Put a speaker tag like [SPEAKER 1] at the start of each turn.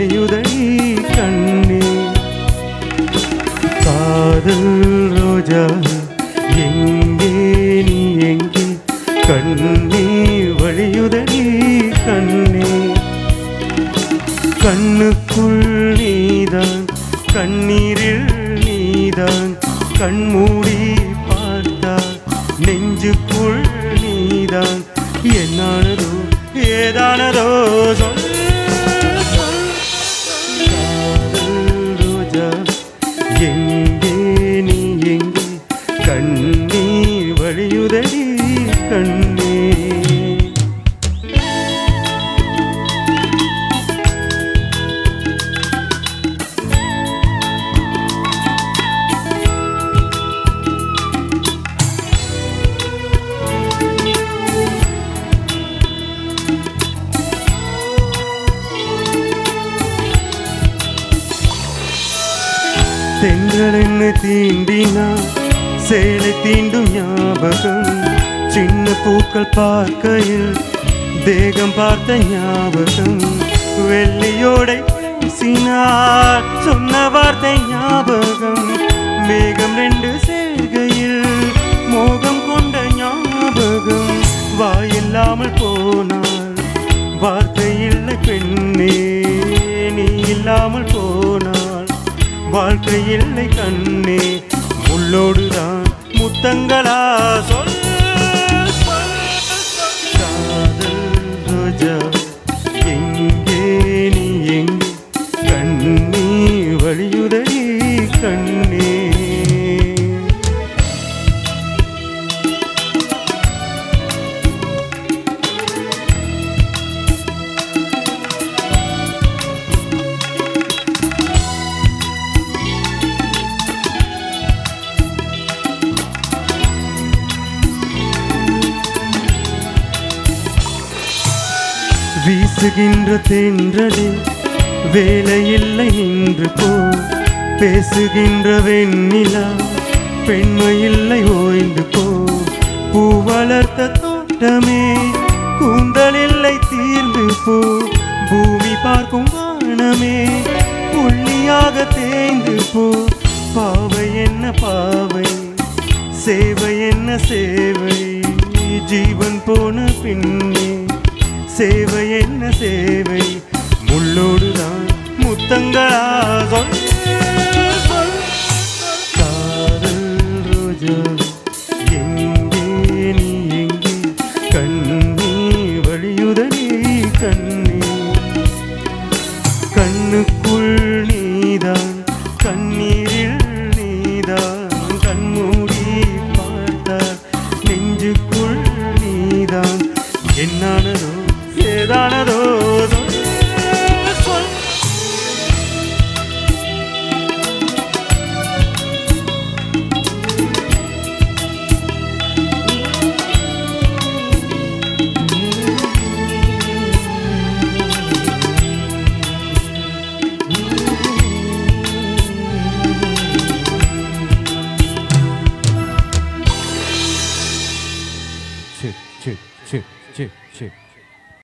[SPEAKER 1] வழியுதடி கண்ணே காதல் ரோஜா எங்கே நீ எங்கே கண்ணே வழியுதடி கண்ணே கண்ணுக்குள் நீதான் கண்ணீரில் நீதான் கண்மூடி பார்த்தால் நெஞ்சுக்குள் நீதான் என்னானதோ ஏதானதோ சொல் சொல். காதல் ரோஜா எங்கே நீ எங்கே கண்ணீர் வழியுதடி கண்ணே தென்றல் என்ன தீண்டினா சேலை தீண்டும் ஞாபகம் சின்ன பூக்கள் பார்க்கையில் தேகம் பார்த்த ஞாபகம் வெள்ளியோடை பேசினார் சொன்ன வார்த்தை ஞாபகம் மேகம் ரெண்டு சேர்கையில் மோகம் கொண்ட ஞாபகம் வாயில்லாமல் போனாள் வார்த்தை இல்லை பெண்ணே நீ இல்லாமல் போனாள் வாழ்க்கை இல்லை கண்ணே முள்ளோடுதான் முத்தங்களா சொல் சொல், சொல். காதல் ரோஜா எங்கே நீ எங்கே கண்ணே வழியுதடி கண்ணே வீசுகின்ற தென்றலில் வேலையில்லை இன்று போ பேசுகின்ற வெண்ணிலா பெண்மையில்லை ஓய்ந்து போ பூ வளர்த்த தோட்டமே கூந்தலில்லை தீர்ந்து போ பூமி பார்க்கும் வானமே புள்ளியாக தேய்ந்து போ பாவை என்ன பாவை சேவை என்ன சேவை ஜீவன் போன பின்னே சேவை என்ன சேவை முள்ளோடுதான் முத்தங்களா சொல், சொல். காதல் ரோஜா எங்கே நீ எங்கே கண்ணே வழியுதடி கண்ணே கண்ணுக்குள் நீதான் கண்ணீரில் நீதான் கண்மூடி பார்த்தால் நெஞ்சுக்குள் நீதான் என்னானதோ ஏதானதோ சொல், சொல்.
[SPEAKER 2] chip, chip, chip, chip, chip.